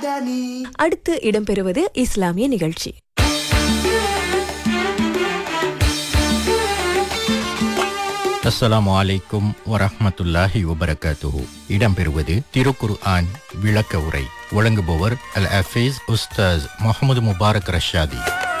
மடானி அடுத்து இடம்பெறுவது இஸ்லாமிய நிகழ்ச்சி அஸ்ஸலாமு அலைக்கும் வரஹ்மத்துல்லாஹி வபரகாத்துஹு இடம்பெறுவது திருக்குர் ஆன் விளக்க உரை வழங்குபவர் அல் அஃபீஸ் உஸ்தாஸ் முகமது முபாரக் ரஷாதி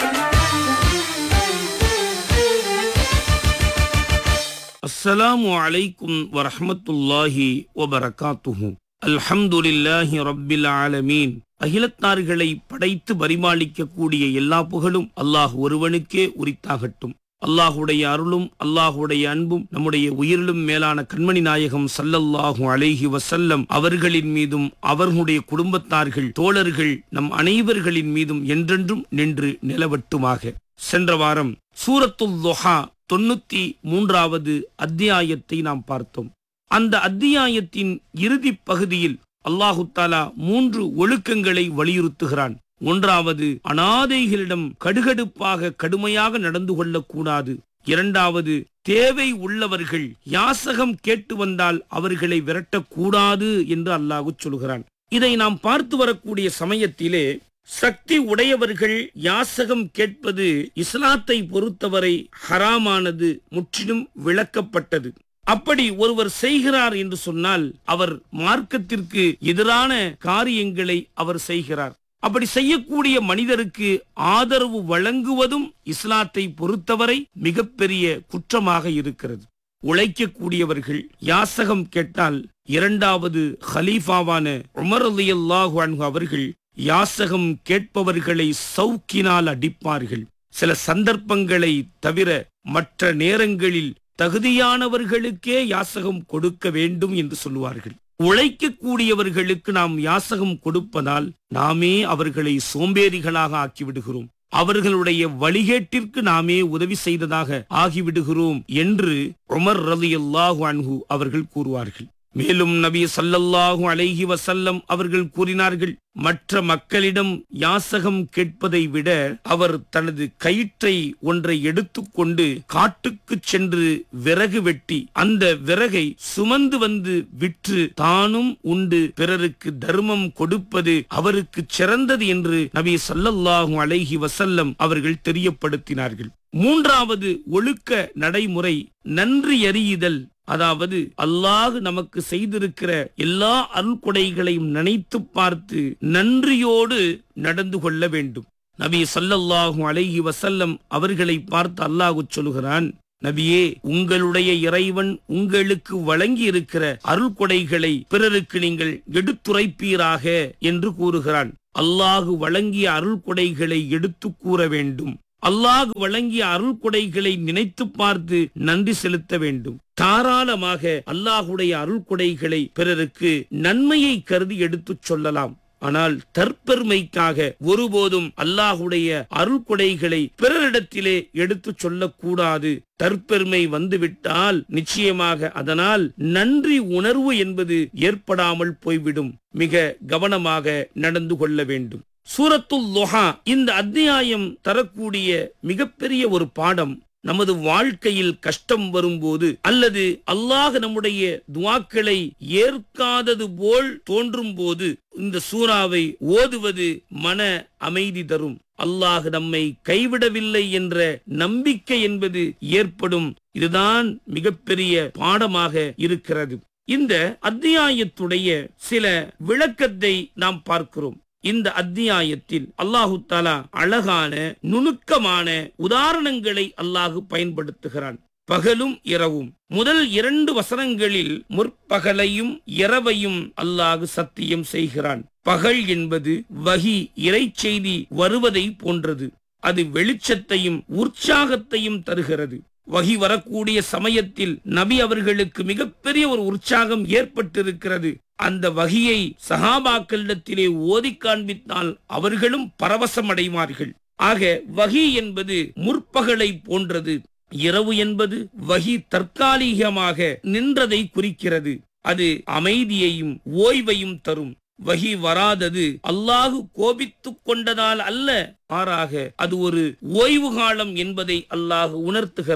السلام عليكم ورحمة الله وبركاته الحمد لله رب العالمين அகிலத்தார்களை படைத்து பரிமாளிக்கக்கூடிய எல்லா புகழும் அல்லாஹ் ஒருவனுக்கே உரித்தாகட்டும் அல்லாஹுடைய அருளும் அல்லாஹுடைய அன்பும் நம்முடைய உயிரிலும் மேலான கண்மணி நாயகம் சல்லல்லாஹு அலைஹி வசல்லம் அவர்களின் மீதும் அவர்களுடைய குடும்பத்தார்கள் தோழர்கள் நம் அனைவர்களின் மீதும் என்றென்றும் நின்று நிலவட்டுமாக சென்ற வாரம் சூரத்துல் துஹா தொண்ணூத்தி மூன்றாவது அத்தியாயத்தை நாம் பார்த்தோம் அந்த அத்தியாயத்தின் இறுதி பகுதியில் அல்லாஹு தாலா மூன்று ஒழுக்கங்களை வலியுறுத்துகிறான் ஒன்றாவது அனாதைகளிடம் கடுகடுப்பாக கடுமையாக நடந்து கொள்ளக்கூடாது இரண்டாவது தேவை உள்ளவர்கள் யாசகம் கேட்டு வந்தால் அவர்களை விரட்டக்கூடாது என்று அல்லாஹு சொல்கிறான் இதை நாம் பார்த்து வரக்கூடிய சமயத்திலே சக்தி உடையவர்கள் யாசகம் கேட்பது இஸ்லாத்தை பொறுத்தவரை ஹராமானது முற்றிலும் விளக்கப்பட்டது அப்படி ஒருவர் செய்கிறார் என்று சொன்னால் அவர் மார்க்கத்திற்கு எதிரான காரியங்களை அவர் செய்கிறார் அப்படி செய்யக்கூடிய மனிதருக்கு ஆதரவு வழங்குவதும் இஸ்லாத்தை பொறுத்தவரை மிகப்பெரிய குற்றமாக இருக்கிறது உழைக்கக்கூடியவர்கள் யாசகம் கேட்டால் இரண்டாவது ஹலீஃபாவான உமர் அல்லாஹு அன்ஹு அவர்கள் யாசகம் கேட்பவர்களை சவுக்கினால் அடிப்பார்கள் சில சந்தர்ப்பங்களை தவிர மற்ற நேரங்களில் தகுதியானவர்களுக்கே யாசகம் கொடுக்க வேண்டும் என்று சொல்லுவார்கள் உழைக்கக்கூடியவர்களுக்கு நாம் யாசகம் கொடுப்பதால் நாமே அவர்களை சோம்பேறிகளாக ஆக்கிவிடுகிறோம் அவர்களுடைய வழிகேட்டிற்கு நாமே உதவி செய்ததாக ஆகிவிடுகிறோம் என்று உமர் ரலியல்லாஹு அன்ஹு அவர்கள் கூறுவார்கள் மேலும் நபி சல்லல்லாஹு அலைஹி வசல்லம் அவர்கள் கூறினார்கள் மற்ற மக்களிடம் யாசகம் கேட்பதை விட அவர் தனது கயிற்றை ஒன்றை எடுத்துக்கொண்டு காட்டுக்கு சென்று விறகு வெட்டி அந்த விறகை சுமந்து வந்து விற்று தானும் உண்டு பிறருக்கு தர்மம் கொடுப்பது அவருக்கு சிறந்தது என்று நபி சல்லல்லாஹு அலைஹி வசல்லம் அவர்கள் தெரியப்படுத்தினார்கள் மூன்றாவது ஒழுக்க நடைமுறை நன்றி அறியுதல் அதாவது அல்லாஹ் நமக்கு செய்திருக்கிற எல்லா அருள்கொடைகளையும் நினைத்து பார்த்து நன்றியோடு நடந்து கொள்ள வேண்டும் நபி சல்லல்லாஹு அலைஹி வசல்லம் அவர்களை பார்த்து அல்லாஹு சொல்கிறான் நபியே உங்களுடைய இறைவன் உங்களுக்கு வழங்கி இருக்கிற அருள்கொடைகளை பிறருக்கு நீங்கள் எடுத்துரைப்பீராக என்று கூறுகிறான் அல்லாஹு வழங்கிய அருள்கொடைகளை எடுத்து கூற வேண்டும் அல்லாஹ் வழங்கிய அருள் கொடைகளை நினைத்து பார்த்து நன்றி செலுத்த வேண்டும் தாராளமாக அல்லாஹுடைய அருள் கொடைகளை பிறருக்கு நன்மையை கருதி எடுத்துச் சொல்லலாம் ஆனால் தற்பெருமைக்காக ஒருபோதும் அல்லாஹுடைய அருள் கொடைகளை பிறரிடத்திலே எடுத்துச் சொல்லக்கூடாது தற்பெருமை வந்துவிட்டால் நிச்சயமாக அதனால் நன்றி உணர்வு என்பது ஏற்படாமல் போய்விடும் மிக கவனமாக நடந்து கொள்ள வேண்டும் சூரத்துல் லொஹா இந்த அத்தியாயம் தரக்கூடிய மிகப்பெரிய ஒரு பாடம் நமது வாழ்க்கையில் கஷ்டம் வரும்போது அல்லது அல்லாஹ் நம்முடைய துவாக்களை ஏற்காதது போல் தோன்றும் போது இந்த சூறாவை ஓதுவது மன அமைதி தரும் அல்லாஹ் நம்மை கைவிடவில்லை என்ற நம்பிக்கை என்பது ஏற்படும் இதுதான் மிகப்பெரிய பாடமாக இருக்கிறது இந்த அத்தியாயத்துடைய சில விளக்கத்தை நாம் பார்க்கிறோம் இந்த அத்தியாயத்தில் அல்லாஹு தாலா அழகான நுணுக்கமான உதாரணங்களை அல்லாஹு பயன்படுத்துகிறான் பகலும் இரவும் முதல் இரண்டு வசனங்களில் முற்பகலையும் இரவையும் அல்லாஹு சத்தியம் செய்கிறான் பகல் என்பது வகி இறை செய்தி வருவதை போன்றது அது வெளிச்சத்தையும் உற்சாகத்தையும் தருகிறது வகி வரக்கூடிய சமயத்தில் நபி அவர்களுக்கு மிகப்பெரிய ஒரு உற்சாகம் ஏற்பட்டிருக்கிறது அந்த வகியை சகாபாக்களிடத்திலே ஓதி காண்பித்தால் அவர்களும் பரவசம் அடைவார்கள் ஆக வகி என்பது முற்பகலை போன்றது இரவு என்பது வகி தற்காலிகமாக நின்றதை குறிக்கிறது அது அமைதியையும் ஓய்வையும் தரும் வகி வராதது அல்லாஹு கோபித்துக் கொண்டதால் அல்ல மாறாக அது ஒரு ஓய்வு காலம் என்பதை அல்லாஹு உணர்த்துகிறான்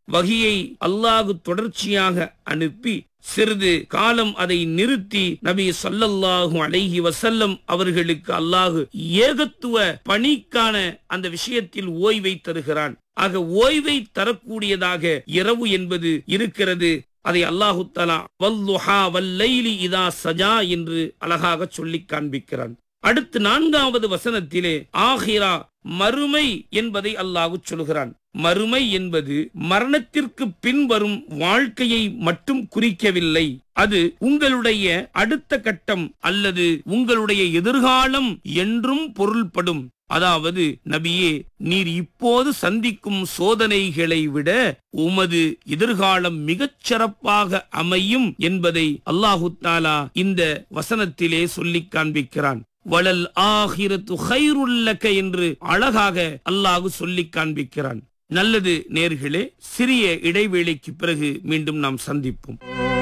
வகியை அல்லாஹு தொடர்ச்சியாக அனுப்பி சிறிது காலம் அதை நிறுத்தி நபி ஸல்லல்லாஹு அலைஹி வஸல்லம் அவர்களுக்கு அல்லாஹு ஏகத்துவ பணிக்கான அந்த விஷயத்தில் ஓய்வை தருகிறான் ஆக ஓய்வை தரக்கூடியதாக இரவு என்பது இருக்கிறது அதை அல்லாஹு தலா வல்லுஹா வல்லைலி இதா சஜா என்று அழகாக சொல்லிக் காண்பிக்கிறான் அடுத்து நான்காவது வசனத்திலே ஆஹிரா மறுமை என்பதை அல்லாஹு சொல்கிறான் மறுமை என்பது மரணத்திற்கு பின் வரும் வாழ்க்கையை மட்டும் குறிக்கவில்லை அது உங்களுடைய அடுத்த கட்டம் அல்லது உங்களுடைய எதிர்காலம் என்றும் பொருள்படும் அதாவது நபியே நீர் இப்போது சந்திக்கும் சோதனைகளை விட உமது எதிர்காலம் மிகச் சிறப்பாக அமையும் என்பதை அல்லாஹு தாலா இந்த வசனத்திலே சொல்லிக் காண்பிக்கிறான் வளல் ஆஹிரத்து ஹைருல்லக என்று அழகாக அல்லாஹு சொல்லிக் காண்பிக்கிறான் நல்லது நேர்களே சிறிய இடைவேளைக்கு பிறகு மீண்டும் நாம் சந்திப்போம்